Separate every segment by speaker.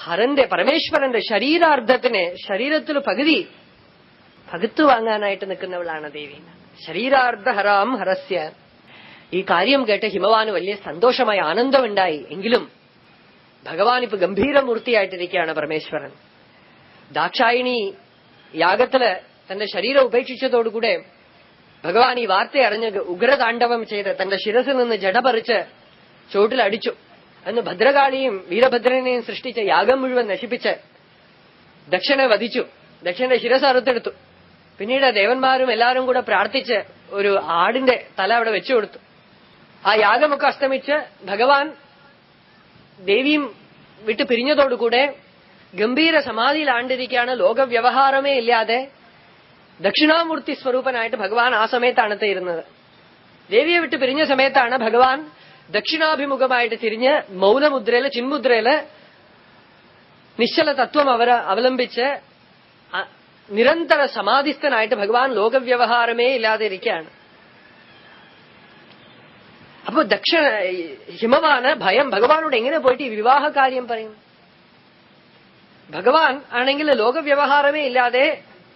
Speaker 1: ഹരന്റെ പരമേശ്വരന്റെ ശരീരാർദ്ധത്തിനെ ശരീരത്തിൽ പകുതി പകുത്തു വാങ്ങാനായിട്ട് നിൽക്കുന്നവളാണ് ദേവി ശരീരാർദ്ധ ഹരാം ഹരസ്യ ഈ കാര്യം കേട്ട് ഹിമവാന് വലിയ സന്തോഷമായ ആനന്ദമുണ്ടായി എങ്കിലും ഭഗവാൻ ഇപ്പൊ ഗംഭീരമൂർത്തിയായിട്ടിരിക്കുകയാണ് പരമേശ്വരൻ ദാക്ഷായിണി യാഗത്തില് തന്റെ ശരീരം ഉപേക്ഷിച്ചതോടുകൂടെ ഭഗവാൻ ഈ വാർത്ത അറിഞ്ഞ് ഉഗ്രതാണ്ഡവം ചെയ്ത് തന്റെ ശിരസിൽ നിന്ന് ജട പറിച്ച് ചോട്ടിലടിച്ചു അന്ന് ഭദ്രകാളിയും വീരഭദ്രനെയും സൃഷ്ടിച്ച യാഗം മുഴുവൻ നശിപ്പിച്ച് ദക്ഷനെ വധിച്ചു ദക്ഷന്റെ ശിരസ് അറുത്തെടുത്തു പിന്നീട് ദേവന്മാരും എല്ലാവരും കൂടെ പ്രാർത്ഥിച്ച് ഒരു ആടിന്റെ തല അവിടെ വെച്ചു കൊടുത്തു ആ യാഗമൊക്കെ അസ്തമിച്ച് ഭഗവാൻ ദേവിയും വിട്ട് പിരിഞ്ഞതോടുകൂടെ ഗംഭീര സമാധിയിലാണ്ടിരിക്കുകയാണ് ലോകവ്യവഹാരമേ ഇല്ലാതെ ദക്ഷിണാമൂർത്തി സ്വരൂപനായിട്ട് ഭഗവാൻ ആ സമയത്താണ് എത്തിയിരുന്നത് ദേവിയെ വിട്ട് പിരിഞ്ഞ സമയത്താണ് ഭഗവാൻ ദക്ഷിണാഭിമുഖമായിട്ട് തിരിഞ്ഞ് മൗനമുദ്രയില് ചിന്മുദ്രയില് നിശ്ചല തത്വം അവർ അവലംബിച്ച് അ- നിരന്തര സമാധിസ്ഥനായിട്ട് ഭഗവാൻ ലോകവ്യവഹാരമേ ഇല്ലാതെ ഇരിക്കുകയാണ് അപ്പൊ ദക്ഷിണ ഹിമവാന് ഭയം ഭഗവാനോട് എങ്ങനെ പോയിട്ട് ഈ വിവാഹ കാര്യം പറയും ഭഗവാൻ ആണെങ്കിൽ ലോകവ്യവഹാരമേ ഇല്ലാതെ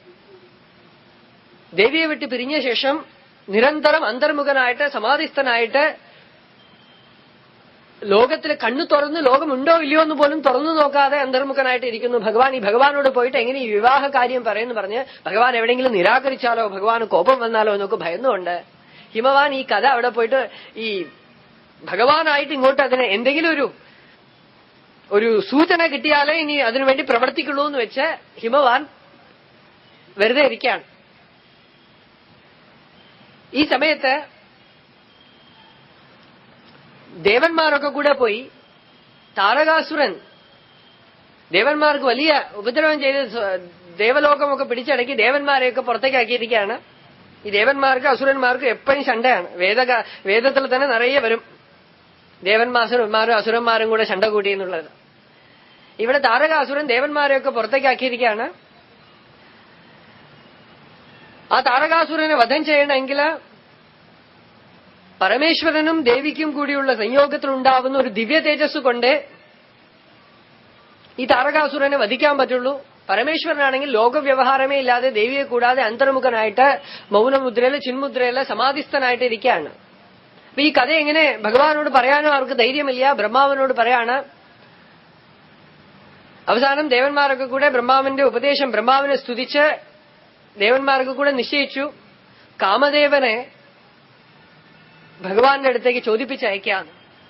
Speaker 1: ദേവിയെ വിട്ട് പിരിഞ്ഞ ശേഷം നിരന്തരം അന്തർമുഖനായിട്ട് സമാധിസ്ഥനായിട്ട് ലോകത്തിൽ കണ്ണു തുറന്ന് ലോകമുണ്ടോ ഇല്ലയോ എന്ന് പോലും തുറന്നു നോക്കാതെ അന്തർമുഖനായിട്ട് ഇരിക്കുന്നു ഭഗവാൻ ഈ ഭഗവാനോട് പോയിട്ട് എങ്ങനെ ഈ വിവാഹ കാര്യം പറയുന്നു പറഞ്ഞ് ഭഗവാൻ എവിടെയെങ്കിലും നിരാകരിച്ചാലോ ഭഗവാന് കോപം വന്നാലോ എന്നൊക്കെ ഭയന്നുകൊണ്ട് ഹിമവാൻ ഈ കഥ അവിടെ പോയിട്ട് ഈ ഭഗവാനായിട്ട് ഇങ്ങോട്ട് അതിന് എന്തെങ്കിലും ഒരു ഒരു സൂചന കിട്ടിയാലേ ഇനി അതിനുവേണ്ടി പ്രവർത്തിക്കുള്ളൂ എന്ന് വെച്ച് ഹിമവാൻ വെറുതെ ഇരിക്കുകയാണ് ഈ സമയത്ത് ദേവന്മാരൊക്കെ കൂടെ പോയി താരകാസുരൻ ദേവന്മാർക്ക് വലിയ ഉപദ്രവം ചെയ്ത് സ്വ- ദേവലോകമൊക്കെ പിടിച്ചടക്കി ദേവന്മാരെയൊക്കെ പുറത്തേക്കാക്കിയിരിക്കുകയാണ് ഈ ദേവന്മാർക്ക് അസുരന്മാർക്ക് എപ്പോഴും ശണ്ടയാണ് വേദ വേദത്തിൽ തന്നെ നിറയെ വരും ദേവന്മാസുരന്മാരും അസുരന്മാരും കൂടെ ശണ്ട കൂട്ടി എന്നുള്ളത് ഇവിടെ താരകാസുരൻ ദേവന്മാരെയൊക്കെ പുറത്തേക്കാക്കിയിരിക്കുകയാണ് ആ താരകാസുരനെ വധം ചെയ്യണമെങ്കിൽ പരമേശ്വരനും ദേവിക്കും കൂടിയുള്ള സംയോഗത്തിൽ ഉണ്ടാവുന്ന ഒരു ദിവ്യ തേജസ് കൊണ്ട് ഈ താരകാസുരനെ വധിക്കാൻ പറ്റുള്ളൂ പരമേശ്വരനാണെങ്കിൽ ലോകവ്യവഹാരമേ ഇല്ലാതെ ദേവിയെ കൂടാതെ അന്തർമുഖനായിട്ട് മൗനമുദ്രയില് ചിന്മുദ്രയില് സമാധിസ്ഥനായിട്ട് ഇരിക്കുകയാണ് അപ്പൊ ഈ കഥ എങ്ങനെ ഭഗവാനോട് പറയാനോ അവർക്ക് ധൈര്യമില്ല ബ്രഹ്മാവിനോട് പറയാണ് അവസാനം ദേവന്മാരൊക്കെ കൂടെ ബ്രഹ്മാവിന്റെ ഉപദേശം ബ്രഹ്മാവിനെ സ്തുതിച്ച് ദേവന്മാർക്ക് കൂടെ നിശ്ചയിച്ചു കാമദേവനെ ഭഗവാന്റെ അടുത്തേക്ക് ചോദിപ്പിച്ച് അയക്കാം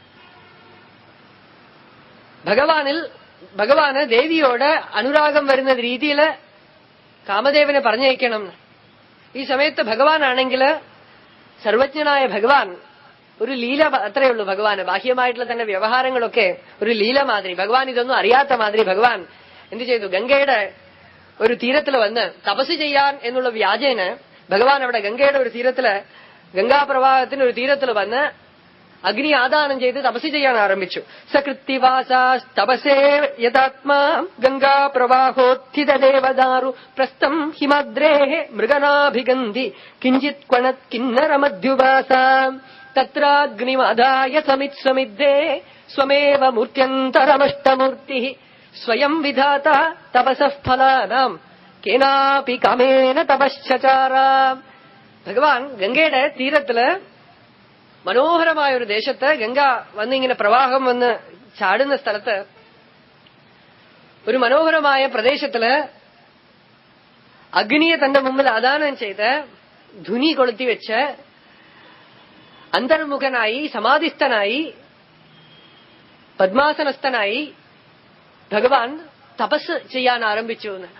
Speaker 1: ഭഗവാനിൽ ഭഗവാന് ദേവിയോട് അനുരാഗം വരുന്ന രീതിയിൽ കാമദേവനെ പറഞ്ഞയക്കണം എന്ന്. ഈ സമയത്ത് ഭഗവാനാണെങ്കിൽ സർവജ്ഞനായ ഭഗവാൻ ഒരു ലീല പ- അത്രയേ ഉള്ളൂ ഭഗവാന് ബാഹ്യമായിട്ടുള്ള തന്നെ വ്യവഹാരങ്ങളൊക്കെ ഒരു ലീല മാതിരി ഭഗവാൻ ഇതൊന്നും അറിയാത്ത മാതിരി ഭഗവാൻ എന്ത് ചെയ്തു ഗംഗയുടെ ഒരു തീരത്തിൽ വന്ന് തപസ് ചെയ്യാൻ എന്നുള്ള വ്യാജേന് ഭഗവാൻ അവിടെ ഗംഗയുടെ ഒരു തീരത്തില് ഗംഗാപ്രവാഹത്തിന്റെ ഒരു തീരത്തിൽ വന്ന് അഗ്നി ആദാനം ചെയ്ത് തപസ് ചെയ്യാൻ ആരംഭിച്ചു സകൃത്തിവാസ തപസേ യഥാത്മാ ഗംഗാ പ്രവാഹോത്ഥിത ദേവദാരു പ്രസ്ഥം ഹിമദ്രേ മൃഗനാഭിഗന്ധി കിഞ്ചിത് ക്വണത് കിന്നരമധ്യുവാസ തത്രാഗ്നിമാദായ സമിത് സമിദ്ധേ സ്വമേവ മൂർത്യന്തരമഷ്ടമൂർത്തി സ്വയം വിധാത തപസഃ ഫലാനാം കേനാപി കാമേന തപശ്ചാര ഭഗവാൻ ഗംഗയുടെ തീരത്തില് മനോഹരമായ ഒരു ദേശത്ത് ഗംഗ വന്നിങ്ങനെ പ്രവാഹം വന്ന് ചാടുന്ന സ്ഥലത്ത് ഒരു മനോഹരമായ പ്രദേശത്തില് അഗ്നിയെ തന്റെ മുമ്പിൽ ആദാനം ചെയ്ത് ധുനി കൊളുത്തി വെച്ച് അന്തർമുഖനായി സമാധിസ്ഥനായി പദ്മാസനസ്ഥനായി ഭഗവാൻ തപസ് ചെയ്യാൻ ആരംഭിച്ചു എന്നാണ്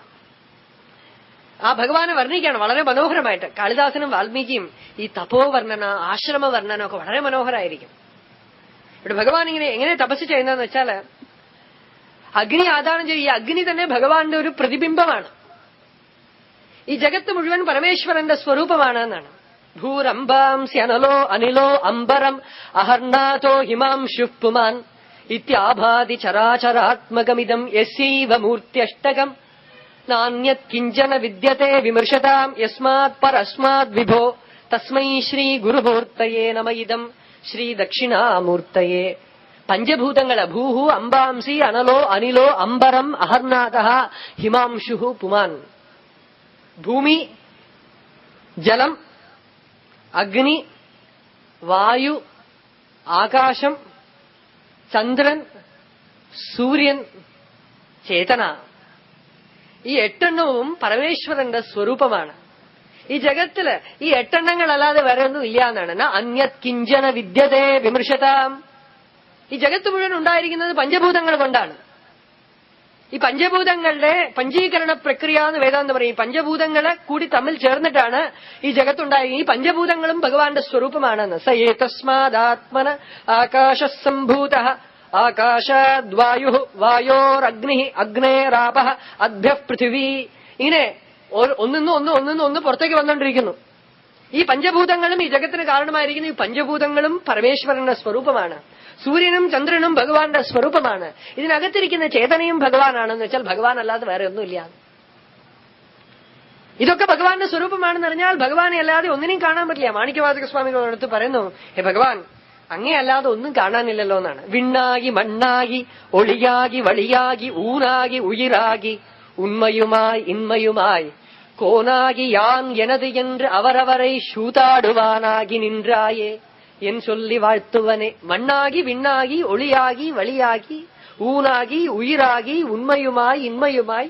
Speaker 1: ആ ഭഗവാനെ വർണ്ണിക്കുകയാണ് വളരെ മനോഹരമായിട്ട് കാളിദാസനും വാൽമീകിയും ഈ തപോവർണ്ണന ആശ്രമ വർണ്ണന ഒക്കെ വളരെ മനോഹരമായിരിക്കും ഇവിടെ ഭഗവാൻ ഇങ്ങനെ എങ്ങനെ തപസ് ചെയ്യുന്നതെന്ന് വെച്ചാല് അഗ്നി ആദാനം ചെയ്യും ഈ അഗ്നി തന്നെ ഭഗവാന്റെ ഒരു പ്രതിബിംബമാണ് ഈ ജഗത്ത് മുഴുവൻ പരമേശ്വരന്റെ സ്വരൂപമാണ് എന്നാണ് ഭൂരംബാംസ്യനലോ അനിലോ അംബരം അഹർണാഥോ ഹിമാംശു പുമാൻ ഇത്യാഭാതി ചരാചരാത്മകമിതം യസ്യൈവ മൂർത്യഷ്ടകം നാന്യത് കിഞ്ചന വിദ്യത്തെ വിമർശതാം യസ്മാത് പരസ്മാത് വിഭോ തസ്മൈ ശ്രീ ഗുരുമൂർത്തയേ നമ ഇതം ശ്രീ ദക്ഷിണാമൂർത്തയേ പഞ്ചഭൂതങ്ങള് ഭൂഹു അംബാംസി അനലോ അനിലോ അംബരം അഹർനാഥ ഹിമാംശു പുമാൻ ഭൂമി ജലം അഗ്നി വായു ആകാശം ചന്ദ്രൻ സൂര്യൻ ചേതന ഈ എട്ടെണ്ണവും പരമേശ്വരന്റെ സ്വരൂപമാണ് ഈ ജഗത്തില് ഈ എട്ടെണ്ണങ്ങളല്ലാതെ വേറെ ഒന്നും ഇല്ല എന്നാണ് ന അന്യത് കിഞ്ചന വിദ്യതേ വിമർശതാം ഈ ജഗത്ത് മുഴുവൻ ഉണ്ടായിരിക്കുന്നത് പഞ്ചഭൂതങ്ങൾ കൊണ്ടാണ് ഈ പഞ്ചഭൂതങ്ങളുടെ പഞ്ചീകരണ പ്രക്രിയ എന്ന് വേദാന്തം പറയും ഈ പഞ്ചഭൂതങ്ങളെ കൂടി തമ്മിൽ ചേർന്നിട്ടാണ് ഈ ജഗത്തുണ്ടായി ഈ പഞ്ചഭൂതങ്ങളും ഭഗവാന്റെ സ്വരൂപമാണെന്ന് സ ഏതസ്മാദാത്മന ആകാശ സംഭൂത ആകാശാദ്വായു വായോരഗ്നി അഗ്നേരാപ അദ്ഭ്യ പൃഥിവി ഇങ്ങനെ ഓരോ- ഒന്നിന്ന് ഒന്ന് ഒന്നിന്ന് ഒന്ന് പുറത്തേക്ക് വന്നുകൊണ്ടിരിക്കുന്നു ഈ പഞ്ചഭൂതങ്ങളും ഈ ജഗത്തിന് കാരണമായിരിക്കുന്ന ഈ പഞ്ചഭൂതങ്ങളും പരമേശ്വരന്റെ സ്വരൂപമാണ് സൂര്യനും ചന്ദ്രനും ഭഗവാന്റെ സ്വരൂപമാണ് ഇതിനകത്തിരിക്കുന്ന ചേതനയും ഭഗവാനാണെന്ന് വെച്ചാൽ ഭഗവാൻ അല്ലാതെ വേറെ ഒന്നുമില്ല ഇതൊക്കെ ഭഗവാന്റെ സ്വരൂപമാണെന്ന് അറിഞ്ഞാൽ ഭഗവാനെ അല്ലാതെ ഒന്നിനെയും കാണാൻ പറ്റില്ല മാണിക്യവാചക സ്വാമികളോടത്ത് പറയുന്നു ഹേ ഭഗവാൻ അങ്ങേ അല്ലാതെ ഒന്നും കാണാനില്ലല്ലോ എന്നാണ് വിണ്ണാകി മണ്ണാകി ഒളിയാകി വളിയാകി ഊനാകി ഉയിരാകി ഉണ്മയുമായി ഇന്മയുമായി கோனாகி யான் எனது என்று அவரவரை சூதாடுவானாகி நின்றாயே என் சொல்லி வாழ்த்துவனே மண்ணாகி விண்ணாகி ஒளியாகி வழியாகி ஊனாகி உயிராகി ഉണ്മയുമായി ഇന്മയുമായി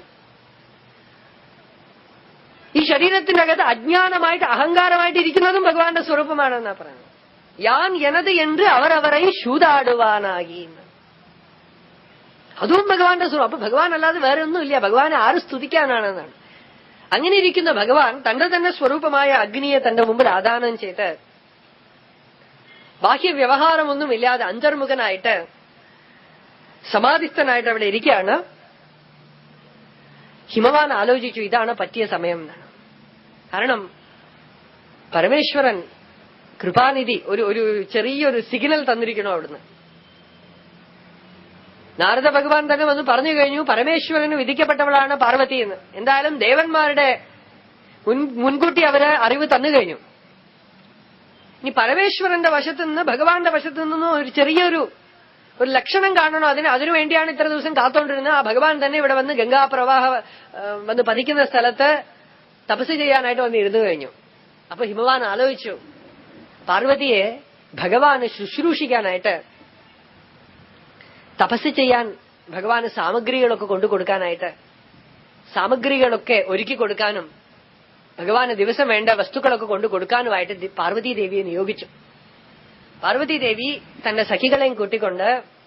Speaker 1: ഈ ശരീരത്തിനകത്ത് അജ്ഞാനമായിട്ട് അഹങ്കാരമായിട്ട് ഇരിക്കുന്നതും ഭഗവാന്റെ സ്വരൂപമാണെന്നാ പറയുന്നത് യാൻ എനത് എന്ന് അവരവരെ ശൂതാടുവാനാകി എന്ന്. അതും ഭഗവാന്റെ സ്വരൂപം അപ്പൊ ഭഗവാൻ അല്ലാതെ വേറെ ഒന്നുമില്ല ഭഗവാനെ ആര് സ്തുതിക്കാനാണെന്നാണ് അങ്ങനെ ഇരിക്കുന്ന ഭഗവാൻ തന്റെ തന്നെ സ്വരൂപമായ അഗ്നിയെ തന്റെ മുമ്പിൽ ആദാനം ചെയ്ത് ബാഹ്യ വ്യവഹാരമൊന്നുമില്ലാതെ അന്തർമുഖനായിട്ട് സമാധിസ്ഥനായിട്ട് അവിടെ ഇരിക്കുകയാണ് ഹിമവാൻ ആലോചിച്ചു ഇതാണ് പറ്റിയ സമയം എന്നാണ് കാരണം പരമേശ്വരൻ കൃപാനിധി ഒരു ഒരു ചെറിയൊരു സിഗ്നൽ തന്നിരിക്കണോ അവിടുന്ന് നാരദ ഭഗവാൻ തന്നെ വന്ന് പറഞ്ഞു കഴിഞ്ഞു പരമേശ്വരന് വിധിക്കപ്പെട്ടവളാണ് പാർവതി എന്ന് എന്തായാലും ദേവന്മാരുടെ മുൻ- മുൻകൂട്ടി അവര് അറിവ് തന്നു കഴിഞ്ഞു ഇനി പരമേശ്വരന്റെ വശത്തു നിന്ന് ഭഗവാന്റെ വശത്തു നിന്നും ഒരു ചെറിയൊരു ഒരു ലക്ഷണം കാണണോ അതിന് അതിനു വേണ്ടിയാണ് ഇത്ര ദിവസം കാത്തോണ്ടിരുന്നത് ആ ഭഗവാൻ തന്നെ ഇവിടെ വന്ന് ഗംഗാപ്രവാഹ ആ, വന്ന് പതിക്കുന്ന സ്ഥലത്ത് തപസ് ചെയ്യാനായിട്ട് വന്ന് ഇരുന്നു കഴിഞ്ഞു അപ്പൊ ഹിമവാൻ ആലോചിച്ചു പാർവതിയെ ഭഗവാന് ശുശ്രൂഷിക്കാനായിട്ട് തപസ് ചെയ്യാൻ ഭഗവാന് സാമഗ്രികളൊക്കെ കൊണ്ടു കൊടുക്കാനായിട്ട് സാമഗ്രികളൊക്കെ ഒരുക്കി കൊടുക്കാനും ഭഗവാന് ദിവസം വേണ്ട വസ്തുക്കളൊക്കെ കൊണ്ടു കൊടുക്കാനുമായിട്ട് ദി- പാർവതി ദേവിയെ നിയോഗിച്ചു പാർവതി ദേവി തന്റെ സഖികളെയും കൂട്ടിക്കൊണ്ട്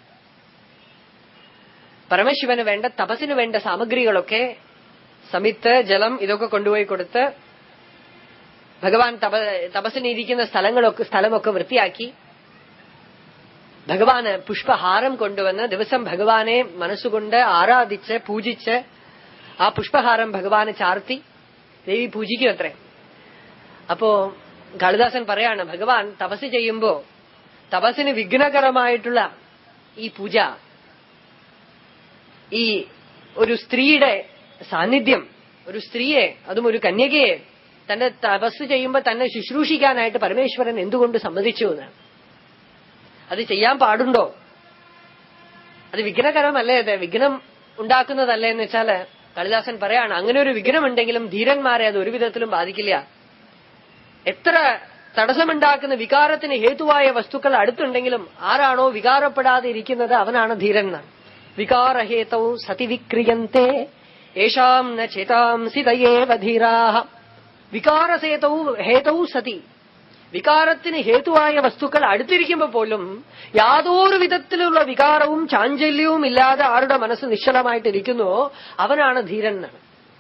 Speaker 1: പരമശിവന് വേണ്ട തപസ്സിന് വേണ്ട സാമഗ്രികളൊക്കെ സമിത്ത് ജലം ഇതൊക്കെ കൊണ്ടുപോയി കൊടുത്ത് ഭഗവാൻ തപ തപസ്സിന് ഇരിക്കുന്ന സ്ഥലങ്ങളൊക്കെ സ്ഥലമൊക്കെ വൃത്തിയാക്കി ഭഗവാന് പുഷ്പഹാരം കൊണ്ടുവന്ന് ദിവസം ഭഗവാനെ മനസ്സുകൊണ്ട് ആരാധിച്ച് പൂജിച്ച് ആ പുഷ്പഹാരം ഭഗവാന് ചാർത്തി ദേവി പൂജിക്കും അത്രേ അപ്പോ കാളിദാസൻ പറയാണ് ഭഗവാൻ തപസ് ചെയ്യുമ്പോ തപസ്സിന് വിഘ്നകരമായിട്ടുള്ള ഈ പൂജ ഈ ഒരു സ്ത്രീയുടെ സാന്നിധ്യം ഒരു സ്ത്രീയെ അതും ഒരു കന്യകയെ തന്റെ തപസ് ചെയ്യുമ്പോ തന്നെ ശുശ്രൂഷിക്കാനായിട്ട് പരമേശ്വരൻ എന്തുകൊണ്ട് സമ്മതിച്ചു എന്നാണ് അത് ചെയ്യാൻ പാടുണ്ടോ അത് വിഘ്നകരമല്ലേ അത് വിഘ്നം ഉണ്ടാക്കുന്നതല്ലേ എന്ന് വെച്ചാല് കാളിദാസൻ പറയാണ് അങ്ങനെ ഒരു വിഘ്നം ഉണ്ടെങ്കിലും ധീരന്മാരെ അത് ഒരു വിധത്തിലും ബാധിക്കില്ല എത്ര തടസ്സമുണ്ടാക്കുന്ന വികാരത്തിന് ഹേതുവായ വസ്തുക്കൾ അടുത്തുണ്ടെങ്കിലും ആരാണോ വികാരപ്പെടാതെ ഇരിക്കുന്നത് അവനാണ് ധീരൻ എന്നാണ് വികാരഹേതൗ സതി വിക്രിയന്തേ യേഷാം ന ചേതാംസി തയേവ ധീരാഹ വികാരസേതൗ ഹേതൗ സതി വികാരത്തിന് ഹേതുവായ വസ്തുക്കൾ അടുത്തിരിക്കുമ്പോൾ പോലും യാതൊരു വിധത്തിലുള്ള വികാരവും ചാഞ്ചല്യവും ഇല്ലാതെ ആരുടെ മനസ്സ് നിശ്ചലമായിട്ടിരിക്കുന്നുവോ അവനാണ് ധീരൻ എന്നാണ്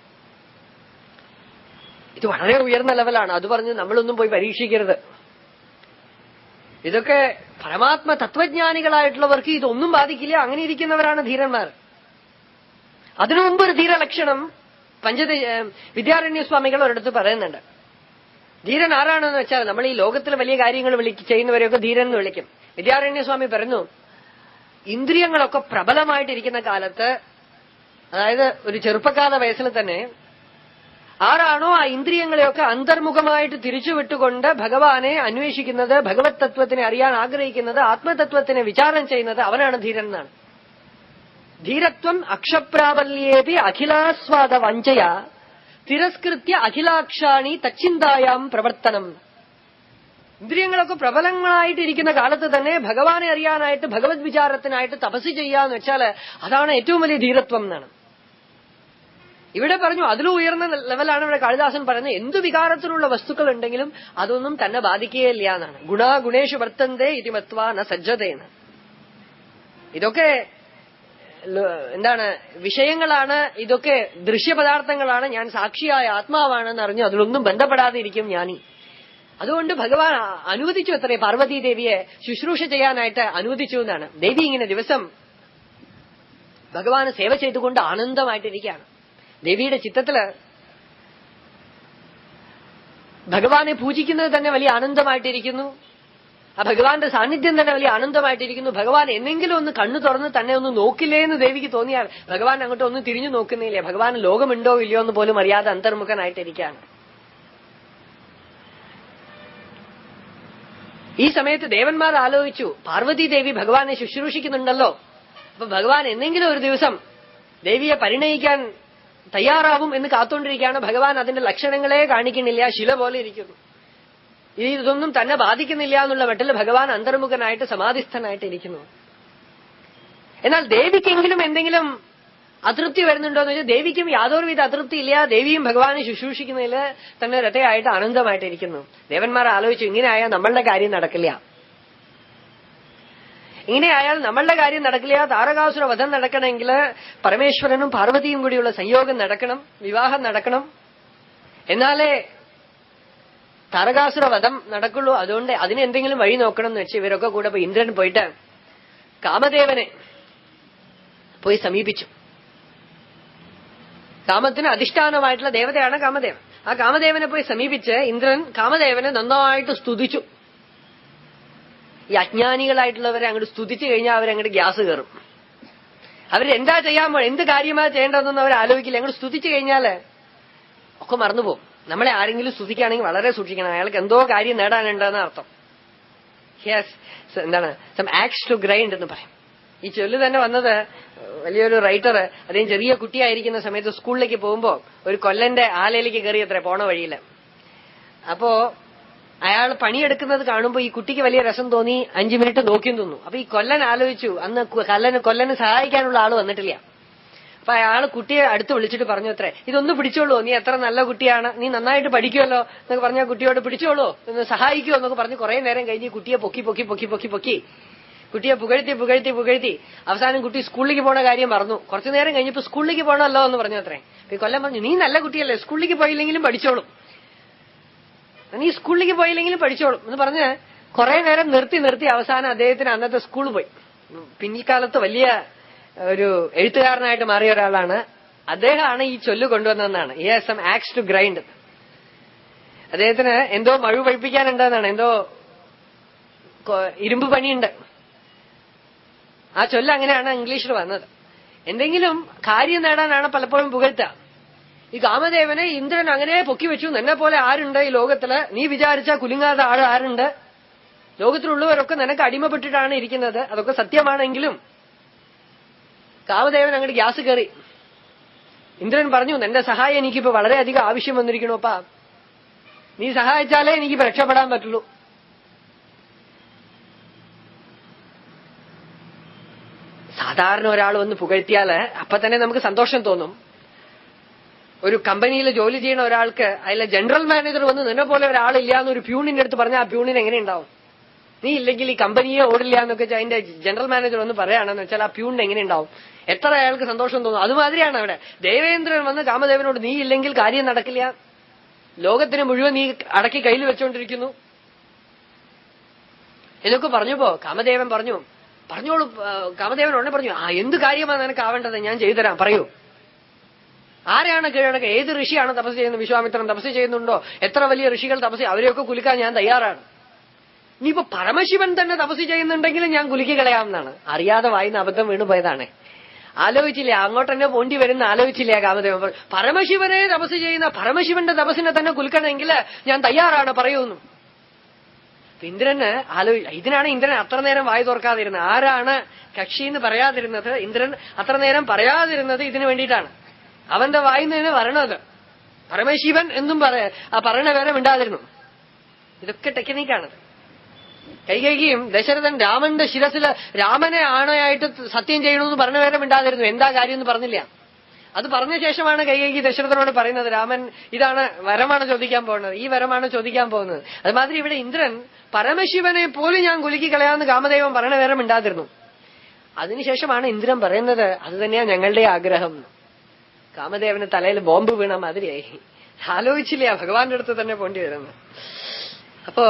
Speaker 1: ഇത് വളരെ ഉയർന്ന ലെവലാണ് അത് പറഞ്ഞ് നമ്മളൊന്നും പോയി പരീക്ഷിക്കരുത് ഇതൊക്കെ പരമാത്മ തത്വജ്ഞാനികളായിട്ടുള്ളവർക്ക് ഇതൊന്നും ബാധിക്കില്ല അങ്ങനെ ഇരിക്കുന്നവരാണ് ധീരന്മാർ അതിനു മുമ്പ് ഒരു ധീരലക്ഷണം പഞ്ചത വിദ്യാരണ്യസ്വാമികൾ ഒരിടത്ത് പറയുന്നുണ്ട് ധീരൻ ആരാണെന്ന് വെച്ചാൽ നമ്മൾ ഈ ലോകത്തിൽ വലിയ കാര്യങ്ങൾ വിളി ചെയ്യുന്നവരെയൊക്കെ ധീരൻ എന്ന് വിളിക്കും വിദ്യാരണ്യസ്വാമി പറഞ്ഞു ഇന്ദ്രിയങ്ങളൊക്കെ പ്രബലമായിട്ടിരിക്കുന്ന കാലത്ത് അതായത് ഒരു ചെറുപ്പക്കാല വയസ്സിൽ തന്നെ ആരാണോ ആ ഇന്ദ്രിയങ്ങളെയൊക്കെ അന്തർമുഖമായിട്ട് തിരിച്ചുവിട്ടുകൊണ്ട് ഭഗവാനെ അന്വേഷിക്കുന്നത് ഭഗവത് തത്വത്തിനെ അറിയാൻ ആഗ്രഹിക്കുന്നത് ആത്മതത്വത്തിനെ വിചാരം ചെയ്യുന്നത് അവനാണ് ധീരൻ എന്നാണ് ധീരത്വം അക്ഷപ്രാബല്യേപി അഖിലാസ്വാദ വഞ്ചയ തിരസ്കൃത്യ അഖിലാക്ഷാണി തച്ചിന്തായാം പ്രവർത്തനം ഇന്ദ്രിയങ്ങളൊക്കെ പ്രബലങ്ങളായിട്ടിരിക്കുന്ന കാലത്ത് തന്നെ ഭഗവാനെ അറിയാനായിട്ട് ഭഗവത് വിചാരത്തിനായിട്ട് തപസ് ചെയ്യാന്ന് വെച്ചാൽ അതാണ് ഏറ്റവും വലിയ ധീരത്വം എന്നാണ് ഇവിടെ പറഞ്ഞു അതിലും ഉയർന്ന ലെവലാണ് ഇവിടെ കാളിദാസൻ പറയുന്നത് എന്തു വികാരത്തിലുള്ള വസ്തുക്കൾ ഉണ്ടെങ്കിലും അതൊന്നും തന്നെ ബാധിക്കുകയില്ല എന്നാണ് ഗുണാ ഗുണേഷു വർത്തന്തേ ഇതിമത്വ ന സജ്ജതയെന്ന് ഇതൊക്കെ ല- എന്താണ് വിഷയങ്ങളാണ് ഇതൊക്കെ ദൃശ്യപദാർത്ഥങ്ങളാണ് ഞാൻ സാക്ഷിയായ ആത്മാവാണെന്ന് അറിഞ്ഞു അതിലൊന്നും ബന്ധപ്പെടാതെ ഇരിക്കും ഞാനീ അതുകൊണ്ട് ഭഗവാൻ അനുവദിച്ചു അത്രേ പാർവതി ദേവിയെ ശുശ്രൂഷ ചെയ്യാനായിട്ട് അനുവദിച്ചു എന്നാണ് ദേവി ഇങ്ങനെ ദിവസം ഭഗവാന് സേവ ചെയ്തുകൊണ്ട് ആനന്ദമായിട്ടിരിക്കുകയാണ് ദേവിയുടെ ചിത്തത്തില് ഭഗവാനെ പൂജിക്കുന്നത് തന്നെ വലിയ ആനന്ദമായിട്ടിരിക്കുന്നു ആ ഭഗവാന്റെ സാന്നിധ്യം തന്നെ വലിയ ആനന്ദമായിട്ടിരിക്കുന്നു ഭഗവാൻ എന്നെങ്കിലും ഒന്ന് കണ്ണു തുറന്ന് തന്നെ ഒന്ന് നോക്കില്ലേ എന്ന് ദേവിക്ക് തോന്നിയാൽ ഭഗവാൻ അങ്ങോട്ട് ഒന്ന് തിരിഞ്ഞു നോക്കുന്നില്ല ഭഗവാൻ ലോകമുണ്ടോ ഇല്ലയോ എന്ന് പോലും അറിയാതെ അന്തർമുഖനായിട്ടിരിക്കുകയാണ് ഈ സമയത്ത് ദേവന്മാർ ആലോചിച്ചു പാർവതി ദേവി ഭഗവാനെ ശുശ്രൂഷിക്കുന്നുണ്ടല്ലോ അപ്പൊ ഭഗവാൻ എന്തെങ്കിലും ഒരു ദിവസം ദേവിയെ പരിണയിക്കാൻ തയ്യാറാവും എന്ന് കാത്തുകൊണ്ടിരിക്കുകയാണ് ഭഗവാൻ അതിന്റെ ലക്ഷണങ്ങളെ കാണിക്കുന്നില്ല ശില പോലെ ഇരിക്കുന്നു ഈ ഇതൊന്നും തന്നെ ബാധിക്കുന്നില്ല എന്നുള്ള മട്ടിൽ ഭഗവാൻ അന്തർമുഖനായിട്ട് സമാധിസ്ഥനായിട്ട് ഇരിക്കുന്നു എന്നാൽ ദേവിക്കെങ്കിലും എന്തെങ്കിലും അതൃപ്തി വരുന്നുണ്ടോ എന്ന് വെച്ചാൽ ദേവിക്കും യാതൊരുവിധ അതൃപ്തി ഇല്ല ദേവിയും ഭഗവാനെ ശുശ്രൂഷിക്കുന്നതിൽ തന്നെ രഥയായിട്ട് ആനന്ദമായിട്ടിരിക്കുന്നു ദേവന്മാർ ആലോചിച്ചു ഇങ്ങനെ ആയാൽ നമ്മളുടെ കാര്യം നടക്കില്ല ഇങ്ങനെ ആയാൽ നമ്മളുടെ കാര്യം നടക്കില്ല താരകാസുര വധം നടക്കണമെങ്കിൽ പരമേശ്വരനും പാർവതിയും കൂടിയുള്ള സംയോഗം നടക്കണം വിവാഹം നടക്കണം എന്നാലേ താരകാസുര വധം നടക്കുള്ളൂ അതുകൊണ്ട് അതിന് എന്തെങ്കിലും വഴി നോക്കണം എന്ന് വെച്ച് ഇവരൊക്കെ കൂടെ പോയി ഇന്ദ്രൻ പോയിട്ട് കാമദേവനെ പോയി സമീപിച്ചു കാമത്തിന് അധിഷ്ഠാനമായിട്ടുള്ള ദേവതയാണ് കാമദേവൻ ആ കാമദേവനെ പോയി സമീപിച്ച് ഇന്ദ്രൻ കാമദേവനെ നന്നായിട്ട് സ്തുതിച്ചു ഈ അജ്ഞാനികളായിട്ടുള്ളവരെ അങ്ങോട്ട് സ്തുതിച്ചു കഴിഞ്ഞാൽ അവരങ്ങോട്ട് ഗ്യാസ് കയറും അവരെന്താ ചെയ്യാൻ പോ എന്ത് കാര്യമാ ചെയ്യേണ്ടതെന്ന് അവർ ആലോചിക്കില്ല അങ്ങോട്ട് സ്തുതിച്ചു കഴിഞ്ഞാല് ഒക്കെ മറന്നുപോകും നമ്മളെ ആരെങ്കിലും സ്തുതിക്കുകയാണെങ്കിൽ വളരെ സൂക്ഷിക്കണം അയാൾക്ക് എന്തോ കാര്യം നേടാനുണ്ടെന്ന് അർത്ഥം യെസ് എന്താണ് സം ആക്സ് ടു ഗ്രൈൻഡ് എന്ന് പറയും ഈ ചൊല്ല് തന്നെ വന്നത് വലിയൊരു റൈറ്റർ അദ്ദേഹം ചെറിയ കുട്ടിയായിരിക്കുന്ന സമയത്ത് സ്കൂളിലേക്ക് പോകുമ്പോ ഒരു കൊല്ലന്റെ ആലയിലേക്ക് കയറി അത്ര പോണ വഴിയില് അപ്പോ അയാൾ പണിയെടുക്കുന്നത് കാണുമ്പോ ഈ കുട്ടിക്ക് വലിയ രസം തോന്നി അഞ്ചു മിനിറ്റ് നോക്കിയും തോന്നു അപ്പൊ ഈ കൊല്ലൻ ആലോചിച്ചു അന്ന് കു- കല്ലന് കൊല്ലന് സഹായിക്കാനുള്ള ആള് വന്നിട്ടില്ല അപ്പൊ അയാൾ കുട്ടിയെ അടുത്ത് വിളിച്ചിട്ട് പറഞ്ഞു അത്രേ ഇതൊന്ന് പിടിച്ചോളൂ നീ എത്ര നല്ല കുട്ടിയാണ് നീ നന്നായിട്ട് പഠിക്കുമല്ലോ എന്നൊക്കെ പറഞ്ഞ കുട്ടിയോട് പിടിച്ചോളൂ എന്ന് സഹായിക്കുമോ എന്നൊക്കെ പറഞ്ഞ് കുറെ നേരം കഴിഞ്ഞ് ഈ കുട്ടിയെ പൊക്കി പൊക്കി പൊക്കി പൊക്കി പൊക്കി കുട്ടിയെ പുകഴ്ത്തി പുകഴ്ത്തി പുകഴ്ത്തി അവസാനം കുട്ടി സ്കൂളിലേക്ക് പോണ കാര്യം മറന്നു കുറച്ചു നേരം കഴിഞ്ഞപ്പോ സ്കൂളിലേക്ക് പോകണമല്ലോ എന്ന് പറഞ്ഞു അത്രേ അപ്പൊ ഈ കൊല്ലം പറഞ്ഞു നീ നല്ല കുട്ടിയല്ലേ സ്കൂളിലേക്ക് പോയില്ലെങ്കിലും പഠിച്ചോളും നീ സ്കൂളിലേക്ക് പോയില്ലെങ്കിലും പഠിച്ചോളും എന്ന് പറഞ്ഞ് കുറെ നേരം നിർത്തി നിർത്തി അവസാനം അദ്ദേഹത്തിന് അന്നത്തെ സ്കൂൾ പോയി പിന്നിക്കാലത്ത് വലിയ ഒരു എഴുത്തുകാരനായിട്ട് മാറിയ ഒരാളാണ് അദ്ദേഹമാണ് ഈ ചൊല്ല് കൊണ്ടുവന്നതെന്നാണ് ഈ സം ആക്സ് ടു ഗ്രൈൻഡ് അദ്ദേഹത്തിന് എന്തോ മഴ പഴിപ്പിക്കാനുണ്ടെന്നാണ് എന്തോ കൊ- ഇരുമ്പ് പണിയുണ്ട് ആ ചൊല്ല് അങ്ങനെയാണ് ഇംഗ്ലീഷിൽ വന്നത് എന്തെങ്കിലും കാര്യം നേടാനാണ് പലപ്പോഴും പുകഴ്ത്തുക ഈ കാമദേവനെ ഇന്ദ്രൻ അങ്ങനെ പൊക്കി വെച്ചു എന്നെ പോലെ ആരുണ്ട് ഈ ലോകത്തില് നീ വിചാരിച്ച കുലുങ്ങാതെ ആൾ ആരുണ്ട് ലോകത്തിലുള്ളവരൊക്കെ നിനക്ക് അടിമപ്പെട്ടിട്ടാണ് ഇരിക്കുന്നത് അതൊക്കെ സത്യമാണെങ്കിലും കാമദേവൻ അങ്ങോട്ട് ഗ്യാസ് കയറി ഇന്ദ്രൻ പറഞ്ഞു നിന്റെ സഹായം എനിക്കിപ്പോ വളരെയധികം ആവശ്യം വന്നിരിക്കണോപ്പാ നീ സഹായിച്ചാലേ എനിക്കിപ്പോ രക്ഷപ്പെടാൻ പറ്റുള്ളൂ സാധാരണ ഒരാൾ വന്ന് പുകഴ്ത്തിയാല് അപ്പൊ തന്നെ നമുക്ക് സന്തോഷം തോന്നും ഒരു കമ്പനിയിൽ ജോലി ചെയ്യുന്ന ഒരാൾക്ക് അതിലെ ജനറൽ മാനേജർ വന്ന് നിന്നെ പോലെ ഒരാളില്ല എന്ന് ഒരു പ്യൂണിന്റെ അടുത്ത് പറഞ്ഞാൽ ആ പ്യൂണിന് എങ്ങനെ ഉണ്ടാവും നീ ഇല്ലെങ്കിൽ ഈ കമ്പനിയെ ഓടില്ല എന്നൊക്കെ വെച്ചാൽ അതിന്റെ ജനറൽ മാനേജർ ഒന്ന് പറയുകയാണെന്ന് വെച്ചാൽ ആ പ്യൂണിന് എങ്ങനെ ഉണ്ടാവും എത്ര അയാൾക്ക് സന്തോഷം തോന്നും അതുമാതിരിയാണ് അവിടെ ദേവേന്ദ്രൻ വന്ന് കാമദേവനോട് നീ ഇല്ലെങ്കിൽ കാര്യം നടക്കില്ല ലോകത്തിന് മുഴുവൻ നീ അടക്കി കയ്യിൽ വെച്ചുകൊണ്ടിരിക്കുന്നു എന്നൊക്കെ പറഞ്ഞപ്പോ കാമദേവൻ പറഞ്ഞു പറഞ്ഞോളൂ ആ, കാമദേവൻ ഉടനെ പറഞ്ഞു ആ എന്ത് കാര്യമാണ് നിനക്ക് ആവേണ്ടത് ഞാൻ ചെയ്തുതരാം പറയൂ ആരെയാണ് കീഴടക്കുക ഏത് ഋഷിയാണ് തപസ് ചെയ്യുന്നത് വിശ്വാമിത്രൻ തപസ് ചെയ്യുന്നുണ്ടോ എത്ര വലിയ ഋഷികൾ തപസ് അവരെയൊക്കെ കുലുക്കാൻ ഞാൻ തയ്യാറാണ് ഇനിയിപ്പോ പരമശിവൻ തന്നെ തപസ് ചെയ്യുന്നുണ്ടെങ്കിലും ഞാൻ കുലുക്കി കളയാമെന്നാണ് അറിയാതെ വായിന്ന് അബദ്ധം വീണുപോയതാണ് ആലോചിച്ചില്ല അങ്ങോട്ട് തന്നെ പോണ്ടി വരുന്ന ആലോചിച്ചില്ല കാമദേവൻ പറഞ്ഞു, പരമശിവനെ തപസ് ചെയ്യുന്ന പരമശിവന്റെ തപസ്സിനെ തന്നെ കുൽക്കണമെങ്കിൽ ഞാൻ തയ്യാറാണ് പറയൂന്നു അപ്പൊ ഇന്ദ്രന് ആലോ ഇതിനാണ് ഇന്ദ്രൻ അത്ര നേരം വായി തുറക്കാതിരുന്നത് ആരാണ് കക്ഷി എന്ന് പറയാതിരുന്നത് ഇന്ദ്രൻ അത്ര നേരം പറയാതിരുന്നത് ഇതിനു വേണ്ടിയിട്ടാണ് അവന്റെ വായിൽ നിന്ന് വരണത് പരമശിവൻ എന്നും പറയാ ആ പറയണ വേറെ മിണ്ടാതിരുന്നു ഇതൊക്കെ ടെക്നിക്കാണത് കൈകൈകിയും ദശരഥൻ രാമന്റെ ശിരസില് രാമനെ ആണയായിട്ട് സത്യം ചെയ്യണമെന്ന് പറഞ്ഞ വേറെ മിണ്ടാതിരുന്നു എന്താ കാര്യം എന്ന് പറഞ്ഞില്ല അത് പറഞ്ഞ ശേഷമാണ് കൈകൈകി ദശരഥനോട് പറയുന്നത് രാമൻ ഇതാണ് വരമാണ് ചോദിക്കാൻ പോകുന്നത് ഈ വരമാണ് ചോദിക്കാൻ പോകുന്നത് അതുമാതിരി ഇവിടെ ഇന്ദ്രൻ പരമശിവനെ പോലും ഞാൻ കുലുക്കി കളയാമെന്ന് കാമദേവൻ പറയണ വേറെ മിണ്ടാതിരുന്നു അതിനുശേഷമാണ് ഇന്ദ്രൻ പറയുന്നത് അത് തന്നെയാ ഞങ്ങളുടെ ആഗ്രഹം കാമദേവന് തലയിൽ ബോംബ് വീണ മാതിരിയായി ആലോചിച്ചില്ല ഭഗവാന്റെ അടുത്ത് തന്നെ പോണ്ടി വരുന്നു അപ്പോ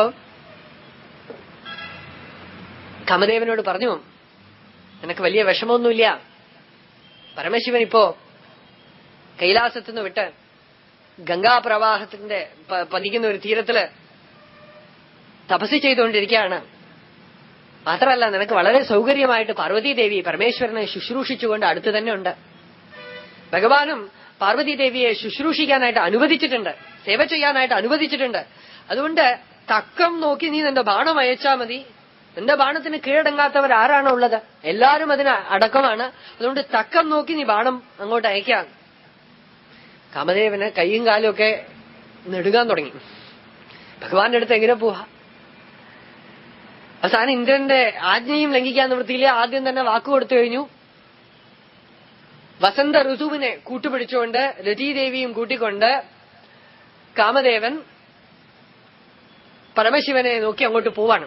Speaker 1: കാമദേവനോട് പറഞ്ഞു നിനക്ക് വലിയ വിഷമമൊന്നുമില്ല പരമശിവൻ ഇപ്പോ കൈലാസത്തുനിന്ന് വിട്ട് ഗംഗാപ്രവാഹത്തിന്റെ പ- പതിക്കുന്ന ഒരു തീരത്തില് തപസ് ചെയ്തുകൊണ്ടിരിക്കുകയാണ് മാത്രമല്ല നിനക്ക് വളരെ സൗകര്യമായിട്ട് പാർവതീദേവി പരമേശ്വരനെ ശുശ്രൂഷിച്ചുകൊണ്ട് അടുത്ത് തന്നെ ഉണ്ട് ഭഗവാനും പാർവതീദേവിയെ ശുശ്രൂഷിക്കാനായിട്ട് അനുവദിച്ചിട്ടുണ്ട് സേവ ചെയ്യാനായിട്ട് അനുവദിച്ചിട്ടുണ്ട് അതുകൊണ്ട് തക്കം നോക്കി നീ നിന്റെ ബാണം അയച്ചാ മതി നിന്റെ ബാണത്തിന് കീഴടങ്ങാത്തവർ ആരാണോ ഉള്ളത് എല്ലാരും അതിന് അടക്കമാണ് അതുകൊണ്ട് തക്കം നോക്കി നീ ബാണം അങ്ങോട്ട് അയക്കാം കാമദേവന് കൈയും കാലും ഒക്കെ നെടുകാൻ തുടങ്ങി ഭഗവാന്റെ അടുത്ത് എങ്ങനെ പോവാ അവസാനം ഇന്ദ്രന്റെ ആജ്ഞയും ലംഘിക്കാൻ നിവൃത്തിയില്ല ആദ്യം തന്നെ വാക്ക് കൊടുത്തു കഴിഞ്ഞു വസന്ത ഋതുവിനെ കൂട്ടുപിടിച്ചുകൊണ്ട് രതീദേവിയും കൂട്ടിക്കൊണ്ട് കാമദേവൻ പരമശിവനെ നോക്കി അങ്ങോട്ട് പോവാണ്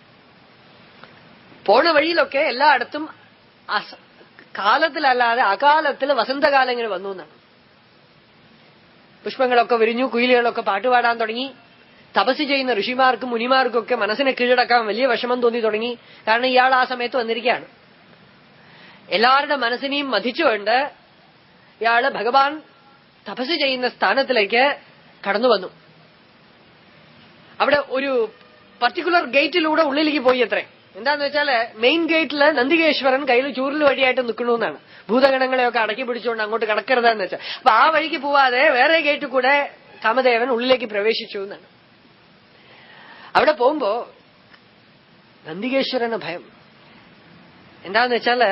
Speaker 1: പോണ വഴിയിലൊക്കെ എല്ലായിടത്തും അസ- കാലത്തിലല്ലാതെ അകാലത്തിൽ വസന്തകാലം ഇങ്ങനെ വന്നു എന്നാണ് പുഷ്പങ്ങളൊക്കെ വിരിഞ്ഞു കുയിലുകളൊക്കെ പാട്ടുപാടാൻ തുടങ്ങി തപസ് ചെയ്യുന്ന ഋഷിമാർക്കും മുനിമാർക്കും ഒക്കെ മനസ്സിനെ കീഴടക്കാൻ വലിയ വിഷമം തോന്നി തുടങ്ങി കാരണം ഇയാൾ ആ സമയത്ത് വന്നിരിക്കുകയാണ് എല്ലാവരുടെ മനസ്സിനെയും മതിച്ചുകൊണ്ട് ഇയാള് ഭഗവാൻ തപസ് ചെയ്യുന്ന സ്ഥാനത്തിലേക്ക് കടന്നു വന്നു അവിടെ ഒരു പർട്ടിക്കുലർ ഗേറ്റിലൂടെ ഉള്ളിലേക്ക് പോയി അത്രേ എന്താന്ന് വെച്ചാല് മെയിൻ ഗേറ്റില് നന്ദികേശ്വരൻ കയ്യിൽ ചൂരിൽ വഴിയായിട്ട് നിൽക്കണമെന്നാണ് ഭൂതഗണങ്ങളെയൊക്കെ അടക്കി പിടിച്ചുകൊണ്ട് അങ്ങോട്ട് കടക്കരുതെന്ന് വെച്ചാൽ അപ്പൊ ആ വഴിക്ക് പോവാതെ വേറെ ഗേറ്റിൽ കൂടെ കാമദേവൻ ഉള്ളിലേക്ക് പ്രവേശിച്ചു എന്നാണ് അവിടെ പോകുമ്പോ നന്ദികേശ്വരന് ഭയം എന്താന്ന് വെച്ചാല്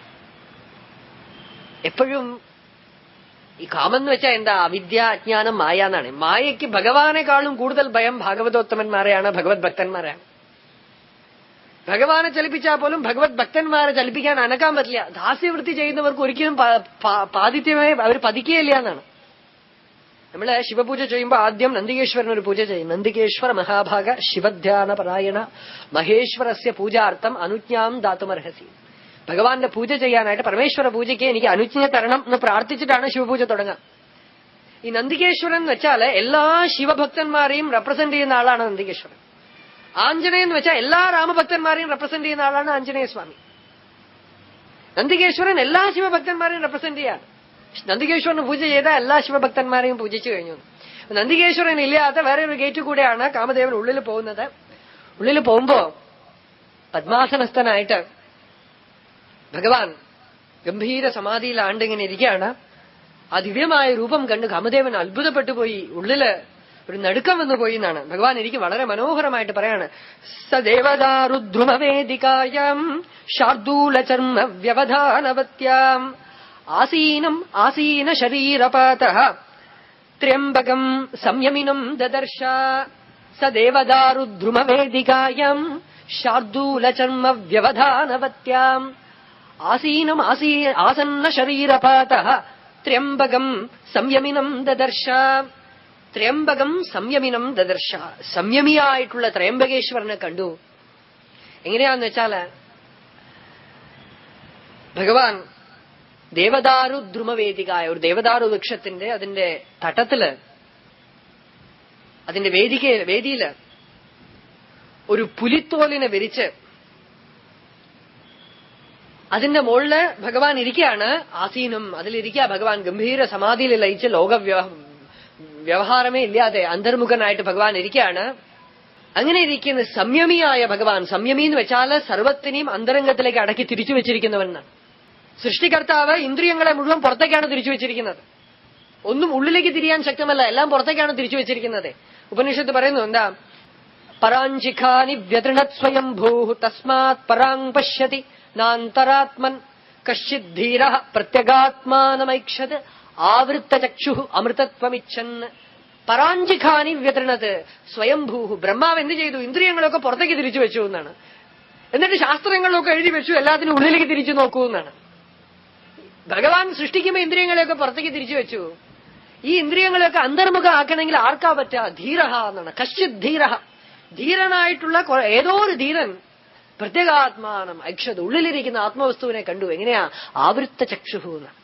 Speaker 1: എപ്പോഴും ഈ കാമം എന്ന് വെച്ചാൽ എന്താ അവിദ്യ അജ്ഞാനം മായ എന്നാണ് മായയ്ക്ക് ഭഗവാനെക്കാളും കൂടുതൽ ഭയം ഭാഗവതോത്തമന്മാരെയാണ് ഭഗവത് ഭക്തന്മാരെയാണ് ഭഗവാനെ ചലിപ്പിച്ചാൽ പോലും ഭഗവത് ഭക്തന്മാരെ ചലിപ്പിക്കാൻ അനക്കാൻ പറ്റില്ല ദാസ്യവൃത്തി ചെയ്യുന്നവർക്ക് ഒരിക്കലും പ- പ- പാതിത്യമായി അവർ പതിക്കുകയില്ല എന്നാണ് നമ്മള് ശിവപൂജ ചെയ്യുമ്പോൾ ആദ്യം നന്ദികേശ്വരൻ ഒരു പൂജ ചെയ്യും നന്ദികേശ്വര മഹാഭാഗ ശിവധ്യാന പരായണ മഹേശ്വരസ്യ പൂജാർത്ഥം അനുജ്ഞാം ദാത്തുമർഹസി ഭഗവാന്റെ പൂജ ചെയ്യാനായിട്ട് പരമേശ്വര പൂജയ്ക്ക് എനിക്ക് അനുജ്ഞ തരണം എന്ന് പ്രാർത്ഥിച്ചിട്ടാണ് ശിവപൂജ തുടങ്ങുക ഈ നന്ദികേശ്വരൻ എന്ന് വെച്ചാല് എല്ലാ ശിവഭക്തന്മാരെയും റെപ്രസെന്റ് ചെയ്യുന്ന ആളാണ് നന്ദികേശ്വരൻ ആഞ്ജനേയൻ എന്ന് വെച്ചാൽ എല്ലാ രാമഭക്തന്മാരെയും റെപ്രസെന്റ് ചെയ്യുന്ന ആളാണ് ആഞ്ജനേയ സ്വാമി നന്ദികേശ്വരൻ എല്ലാ ശിവഭക്തന്മാരെയും റെപ്രസെന്റ് ചെയ്യാണ് നന്ദികേശ്വരന് പൂജ ചെയ്ത എല്ലാ ശിവഭക്തന്മാരെയും പൂജിച്ചു കഴിഞ്ഞു നന്ദികേശ്വരൻ ഇല്ലാത്ത വേറെ ഒരു ഗേറ്റ് കൂടെയാണ് കാമദേവൻ ഉള്ളിൽ പോകുന്നത് ഉള്ളിൽ പോകുമ്പോ പത്മാസനസ്ഥനായിട്ട് ഭഗവാൻ ഗംഭീര സമാധിയിലാണ്ടിങ്ങനെ ഇരിക്കുകയാണ് ആ ദിവ്യമായ രൂപം കണ്ട് കാമദേവൻ അത്ഭുതപ്പെട്ടു പോയി ഉള്ളില് ഒരു നടുക്കം വന്നു പോയി എന്നാണ് ഭഗവാൻ എനിക്ക് വളരെ മനോഹരമായിട്ട് പറയാണ് സദേവദാരുദ്രുമവേദികായാം ശാർദൂല ചർമ്മ വ്യവധാനവത്യാം ആസീനം ആസീന ശരീരപാത ത്രയംബകം സംയമിനം ദദർശ സദേവദാരുദ്രുമവേദികായാം ശാർദൂല ചർമ്മ വ്യവധാനവത്യാം ആസീനം ആസീ ആസന്ന ശരീരപാത ത്രയംബകം സംയമിനം ദദർശ ത്രയംബകം സംയമിനം ദദർശ സംയമിയായിട്ടുള്ള ത്രയംബകേശ്വരനെ കണ്ടു എങ്ങനെയാന്ന് വെച്ചാല് ഭഗവാൻ ദേവദാരു ദ്രുമവേദികായ ഒരു ദേവദാരു വൃക്ഷത്തിന്റെ അതിന്റെ തട്ടത്തില് അതിന്റെ വേദിക വേദിയില് ഒരു പുലിത്തോലിനെ വിരിച്ച് അതിന്റെ മുകളില് ഭഗവാൻ ഇരിക്കുകയാണ് ആസീനം അതിലിരിക്കുക ഭഗവാൻ ഗംഭീര സമാധിയിൽ ലയിച്ച് ലോക വ്യവ- വ്യവഹാരമേ ഇല്ലാതെ അന്തർമുഖനായിട്ട് ഭഗവാൻ ഇരിക്കുകയാണ് അങ്ങനെ ഇരിക്കുന്ന സംയമിയായ ഭഗവാൻ സംയമി എന്ന് വെച്ചാല് സർവത്തിനെയും അന്തരംഗത്തിലേക്ക് അടക്കി തിരിച്ചു വെച്ചിരിക്കുന്നവനാണ് സൃഷ്ടികർത്താവ് ഇന്ദ്രിയങ്ങളെ മുഴുവൻ പുറത്തേക്കാണ് തിരിച്ചു വെച്ചിരിക്കുന്നത് ഒന്നും ഉള്ളിലേക്ക് തിരിയാൻ ശക്തമല്ല എല്ലാം പുറത്തേക്കാണ് തിരിച്ചു വെച്ചിരിക്കുന്നത് ഉപനിഷത്ത് പറയുന്നു എന്താ പരാഞ്ചിഖാനി വ്യതൃണത് സ്വയംഭൂ തസ്മാത് പരാങ് പശ്യതി നാന്തരാത്മൻ കശ്ചിത് ധീര പ്രത്യഗാത്മാനമൈക്ഷത് ആവൃത്തചക്ഷു അമൃതത്വമിച്ഛന്ന് പരാഞ്ചിഖാനി വ്യതൃണത് സ്വയംഭൂ ബ്രഹ്മാവ് എന്ത് ചെയ്തു ഇന്ദ്രിയങ്ങളൊക്കെ പുറത്തേക്ക് തിരിച്ചു വെച്ചു എന്നാണ് എന്നിട്ട് ശാസ്ത്രങ്ങളൊക്കെ എഴുതി വെച്ചു എല്ലാത്തിനും ഉള്ളിലേക്ക് തിരിച്ചു നോക്കൂ എന്നാണ് ഭഗവാൻ സൃഷ്ടിക്കുമ്പോ ഇന്ദ്രിയങ്ങളെയൊക്കെ പുറത്തേക്ക് തിരിച്ചു വെച്ചു ഈ ഇന്ദ്രിയങ്ങളെയൊക്കെ അന്തർമുഖ ആക്കണമെങ്കിൽ ആർക്കാ പറ്റുക ധീരഹ എന്നാണ് കശ്ചിത് ധീരഹ ധീരനായിട്ടുള്ള കൊ- ഏതോ ഒരു ധീരൻ പ്രത്യേകാത്മാനം അക്ഷത് ഉള്ളിലിരിക്കുന്ന ആത്മവസ്തുവിനെ കണ്ടു എങ്ങനെയാ ആവൃത്ത ചക്ഷുഹു എന്ന്